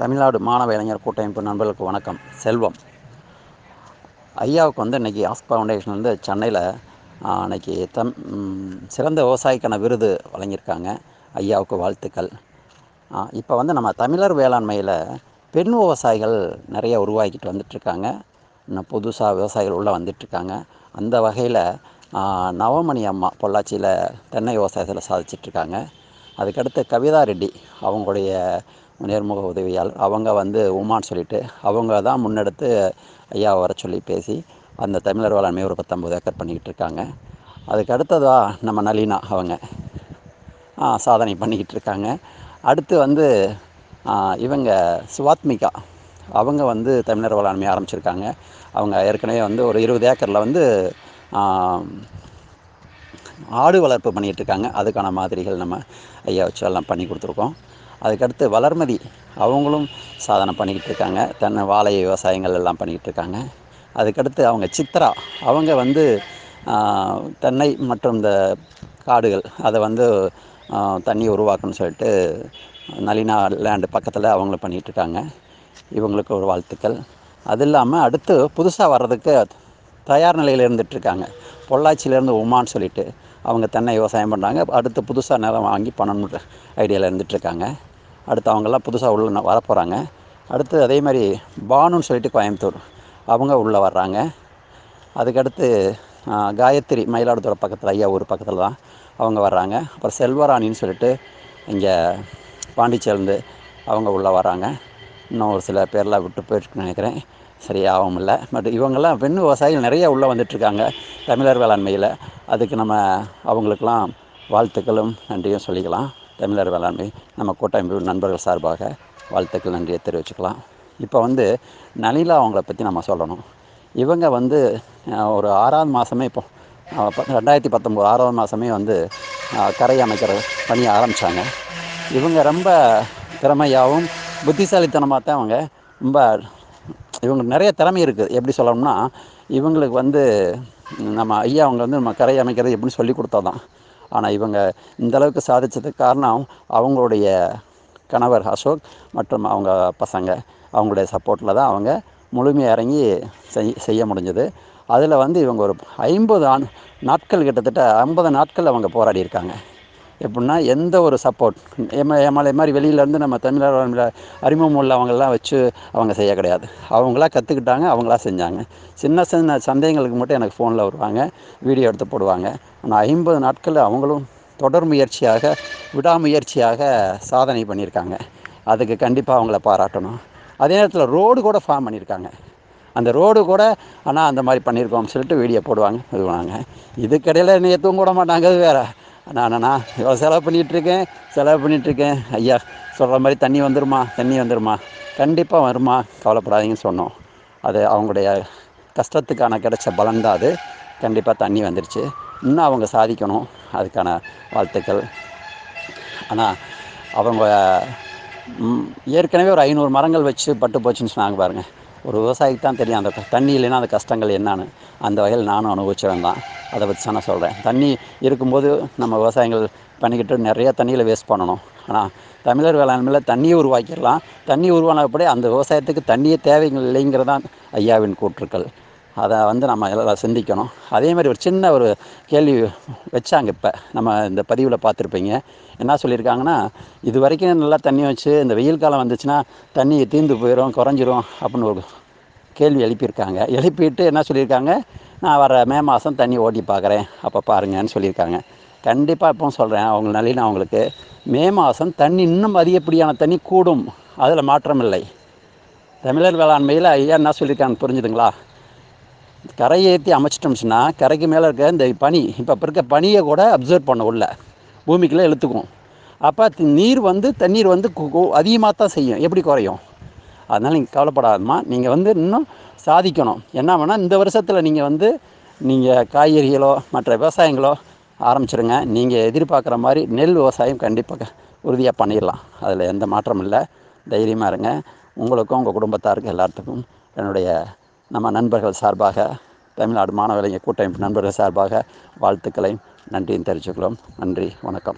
தமிழ்நாடு மாணவ இளைஞர் கூட்டமைப்பு நண்பர்களுக்கு வணக்கம் செல்வம் ஐயாவுக்கு வந்து இன்றைக்கி ஆஸ்க் ஃபவுண்டேஷன் வந்து சென்னையில் அன்னைக்கு தம் ம், சிறந்த விவசாயிக்கான விருது வழங்கியிருக்காங்க ஐயாவுக்கு வாழ்த்துக்கள் இப்போ வந்து நம்ம தமிழர் வேளாண்மையில் பெண் விவசாயிகள் நிறைய உருவாக்கிட்டு வந்துட்டுருக்காங்க இன்னும் புதுசாக விவசாயிகள் உள்ளே வந்துட்டுருக்காங்க அந்த வகையில் நவமணி அம்மா பொள்ளாச்சியில் தென்னை விவசாயத்தில் சாதிச்சிட்ருக்காங்க அதுக்கடுத்து கவிதா ரெட்டி அவங்களுடைய நேர்முக உதவியாளர் அவங்க வந்து உமான்னு சொல்லிட்டு அவங்க தான் முன்னெடுத்து ஐயாவை வர சொல்லி பேசி அந்த தமிழர் வேளாண்மை ஒரு பத்தொம்பது ஏக்கர் பண்ணிக்கிட்டு இருக்காங்க அதுக்கு அடுத்ததாக நம்ம நளினா அவங்க ஆ, சாதனை பண்ணிக்கிட்டு இருக்காங்க அடுத்து வந்து ஆ, இவங்க சுவாத்மிகா அவங்க வந்து தமிழர் வேளாண்மை ஆரம்பிச்சிருக்காங்க அவங்க ஏற்கனவே வந்து ஒரு இருபது ஏக்கரில் வந்து ஆ, ஆடு வளர்ப்பு பண்ணிகிட்டு இருக்காங்க அதுக்கான மாதிரிகள் நம்ம ஐயா வச்சு எல்லாம் பண்ணி கொடுத்துருக்கோம் அதுக்கடுத்து வளர்மதி அவங்களும் சாதனை பண்ணிக்கிட்டு இருக்காங்க தென்னை வாழை விவசாயங்கள் எல்லாம் பண்ணிக்கிட்டு இருக்காங்க அதுக்கடுத்து அவங்க சித்ரா அவங்க வந்து ஆ, தென்னை மற்றும் இந்த காடுகள் அதை வந்து ஆ, தண்ணி உருவாக்கணும்னு சொல்லிட்டு நளினா லேண்டு பக்கத்தில் அவங்களும் பண்ணிகிட்டு இருக்காங்க இவங்களுக்கு ஒரு வாழ்த்துக்கள் அது இல்லாமல் அடுத்து புதுசாக வர்றதுக்கு தயார் நிலையில் இருந்துகிட்ருக்காங்க பொள்ளாச்சியிலேருந்து உமான்னு சொல்லிட்டு அவங்க தென்னை விவசாயம் பண்ணுறாங்க அடுத்து புதுசாக நிலம் வாங்கி பண்ணணுன்ற ஐடியாவில் இருந்துகிட்ருக்காங்க அடுத்து அவங்கெல்லாம் புதுசாக உள்ள வர போகிறாங்க அடுத்து அதே மாதிரி பானுன்னு சொல்லிட்டு கோயம்புத்தூர் அவங்க உள்ளே வர்றாங்க அதுக்கடுத்து ஆ, காயத்ரி மயிலாடுதுறை பக்கத்தில் ஐயா ஊர் பக்கத்தில் தான் அவங்க வர்றாங்க அப்புறம் செல்வராணின்னு சொல்லிட்டு இங்கே பாண்டிச்சேரிலேருந்து அவங்க உள்ளே வராங்க இன்னும் ஒரு சில பேர்லாம் விட்டு போயிட்டுருக்குன்னு நினைக்கிறேன் சரியாகவும் இல்லை பட் இவங்கெல்லாம் பெண் விவசாயிகள் நிறைய உள்ளே வந்துட்டுருக்காங்க தமிழர் வேளாண்மையில் அதுக்கு நம்ம அவங்களுக்கெல்லாம் வாழ்த்துக்களும் நன்றியும் சொல்லிக்கலாம் தமிழர் வேளாண்மை நம்ம கூட்டமைப்பு நண்பர்கள் சார்பாக வாழ்த்துக்கள் நன்றியை தெரிவிச்சுக்கலாம் இப்போ வந்து நளிலா அவங்கள பற்றி நம்ம சொல்லணும் இவங்க வந்து அஹ், ஒரு ஆறாவது மாதமே இப்போ அஹ், ப- ரெண்டாயிரத்தி பத்தொம்போது ஆறாவது மாதமே வந்து அஹ், கரை அமைக்கிற பணி ஆரம்பித்தாங்க இவங்க ரொம்ப திறமையாகவும் புத்திசாலித்தனமாக தான் அவங்க ரொம்ப இவங்களுக்கு நிறைய திறமை இருக்குது எப்படி சொல்லணும்னா இவங்களுக்கு வந்து நம்ம ஐயா அவங்க வந்து நம்ம கரை அமைக்கிறது எப்படின்னு சொல்லி கொடுத்தா தான் ஆனால் இவங்க இந்த அளவுக்கு சாதிச்சதுக்கு காரணம் அவங்களுடைய கணவர் அசோக் மற்றும் அவங்க பசங்க அவங்களுடைய சப்போர்ட்டில் தான் அவங்க முழுமையாக இறங்கி செய் செய்ய முடிஞ்சது அதில் வந்து இவங்க ஒரு ஐம்பது ஆண் நாட்கள் கிட்டத்தட்ட ஐம்பது நாட்கள் அவங்க போராடி இருக்காங்க எப்படின்னா எந்த ஒரு சப்போர்ட் எம எம்எல்ஏ மாதிரி வெளியிலேருந்து நம்ம தமிழர் வாழ்வுல அறிமுகம் உள்ளவங்கெல்லாம் வச்சு அவங்க செய்ய கிடையாது அவங்களா கற்றுக்கிட்டாங்க அவங்களா செஞ்சாங்க சின்ன சின்ன சந்தேகங்களுக்கு மட்டும் எனக்கு ஃபோனில் வருவாங்க வீடியோ எடுத்து போடுவாங்க ஆனால் ஐம்பது நாட்கள் அவங்களும் தொடர் முயற்சியாக விடாமுயற்சியாக சாதனை பண்ணியிருக்காங்க அதுக்கு கண்டிப்பாக அவங்கள பாராட்டணும் அதே நேரத்தில் ரோடு கூட ஃபார்ம் பண்ணியிருக்காங்க அந்த ரோடு கூட ஆனால் அந்த மாதிரி பண்ணியிருக்கோம்னு சொல்லிட்டு வீடியோ போடுவாங்க இது பண்ணுவாங்க இதுக்கிடையில் என்னை எத்தவும் கூட மாட்டாங்க அது வேறு நான் நான் இவ்வளோ செலவு பண்ணிகிட்ருக்கேன் செலவு பண்ணிகிட்ருக்கேன் ஐயா சொல்கிற மாதிரி தண்ணி வந்துருமா தண்ணி வந்துருமா கண்டிப்பாக வருமா கவலைப்படாதீங்கன்னு சொன்னோம் அது அவங்களுடைய கஷ்டத்துக்கான கிடைச்ச பலன் தான் அது கண்டிப்பாக தண்ணி வந்துருச்சு இன்னும் அவங்க சாதிக்கணும் அதுக்கான வாழ்த்துக்கள் ஆனால் அவங்க ம், ஏற்கனவே ஒரு ஐநூறு மரங்கள் வச்சு பட்டு போச்சுன்னு சொன்னாங்க பாருங்கள் ஒரு விவசாயிக்கு தான் தெரியும் அந்த க- தண்ணி இல்லைன்னா அந்த கஷ்டங்கள் என்னன்னு அந்த வகையில் நானும் அனுபவிச்சவன் தான் அதை பற்றி தான் நான் சொல்கிறேன் தண்ணி இருக்கும்போது நம்ம விவசாயிகள் பண்ணிக்கிட்டு நிறைய தண்ணியில் வேஸ்ட் பண்ணணும் ஆனால் தமிழர் வேளாண்மையில் தண்ணியை உருவாக்கிடலாம் தண்ணி உருவானப்படி அந்த விவசாயத்துக்கு தண்ணியே தேவையில்லைங்கிறதான் ஐயாவின் கூற்றுக்கள் அதை வந்து நம்ம எல்லாம் சிந்திக்கணும் அதே மாதிரி ஒரு சின்ன ஒரு கேள்வி வச்சாங்க இப்போ நம்ம இந்த பதிவில் பார்த்துருப்பீங்க என்ன சொல்லியிருக்காங்கன்னா இது வரைக்கும் நல்லா தண்ணி வச்சு இந்த வெயில் காலம் வந்துச்சுன்னா தண்ணி தீர்ந்து போயிடும் குறைஞ்சிரும் அப்படின்னு ஒரு கேள்வி எழுப்பியிருக்காங்க எழுப்பிட்டு என்ன சொல்லியிருக்காங்க நான் வர மே மாதம் தண்ணி ஓட்டி பார்க்குறேன் அப்போ பாருங்கன்னு சொல்லியிருக்காங்க கண்டிப்பாக இப்போ சொல்கிறேன் அவங்க நளினா அவங்களுக்கு மே மாதம் தண்ணி இன்னும் அதிகப்படியான தண்ணி கூடும் அதில் மாற்றம் இல்லை தமிழர் வேளாண்மையில் ஐயா என்ன சொல்லியிருக்காங்க புரிஞ்சுதுங்களா கரையை ஏற்றி அமைச்சிட்டோம்னா கரைக்கு மேலே இருக்க இந்த பனி இப்போ இருக்க பனியை கூட அப்சர்வ் பண்ண உள்ள பூமிக்குள்ளே இழுத்துக்கும் அப்போ நீர் வந்து தண்ணீர் வந்து அதிகமாக தான் செய்யும் எப்படி குறையும் அதனால் நீங்கள் கவலைப்படாதம்மா நீங்கள் வந்து இன்னும் சாதிக்கணும் என்ன வேணால் இந்த வருஷத்தில் நீங்கள் வந்து நீங்கள் காய்கறிகளோ மற்ற விவசாயங்களோ ஆரம்பிச்சிருங்க நீங்கள் எதிர்பார்க்குற மாதிரி நெல் விவசாயம் கண்டிப்பாக உறுதியாக பண்ணிடலாம் அதில் எந்த மாற்றமும் இல்லை தைரியமாக இருங்க உங்களுக்கும் உங்கள் குடும்பத்தாருக்கும் எல்லாத்துக்கும் என்னுடைய நம்ம நண்பர்கள் சார்பாக தமிழ்நாடு மாணவ இளைஞர் கூட்டமைப்பு நண்பர்கள் சார்பாக வாழ்த்துக்களையும் நன்றியும் தெரிவிச்சுக்கிறோம் நன்றி வணக்கம்